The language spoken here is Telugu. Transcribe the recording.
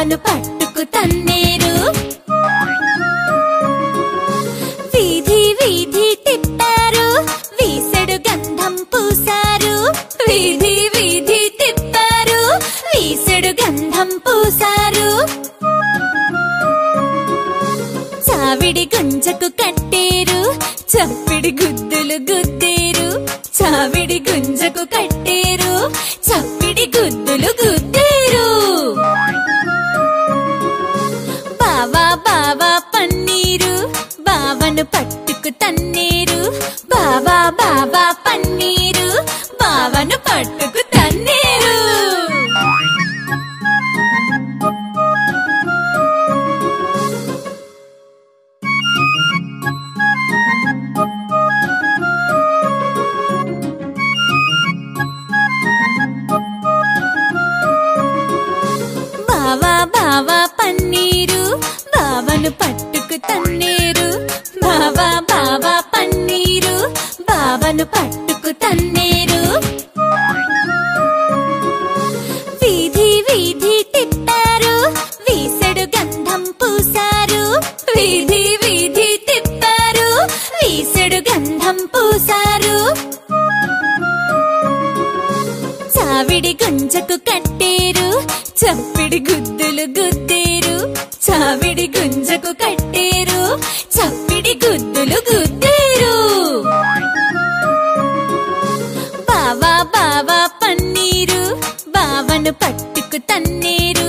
బావను పట్టుకు తన్నేరు వీధి వీధి తిప్పారు వీసెడు గంధం పూసారు వీధి వీధి తిప్పారు వీసెడు గంధం పూసారు చావిడి గుంజకు కట్టేరు చప్పిడి గుద్దులు గుద్దేరు చావిడి గుంజకు కట్టేరు చప్పిడి గుద్దులు గుద్దేరు బావా బావా పన్నీరు బావను పట్టుకు తన్నేరు బావా బావా పన్నీరు బావను పట్టుకు తన్నేరు బావా బావా పన్నీరు బావను పట్టుకు తన్నేరు బావా బావా పన్నీరు బావను పట్టుకు తన్నేరు వీధి వీధి తిప్పారు వీసెడు గంధం పూసారు వీధి వీధి తిప్పారు వీసెడు గంధం పూసారు చావిడి గుంజకు కట్టేరు చప్పిడి గుద్దులు గుద్దేరు చావిడి గుంజకు కట్టేరు చప్పిడి గుద్దులు గుద్దేరు బావా బావా పన్నీరు బావను పట్టుకు తన్నేరు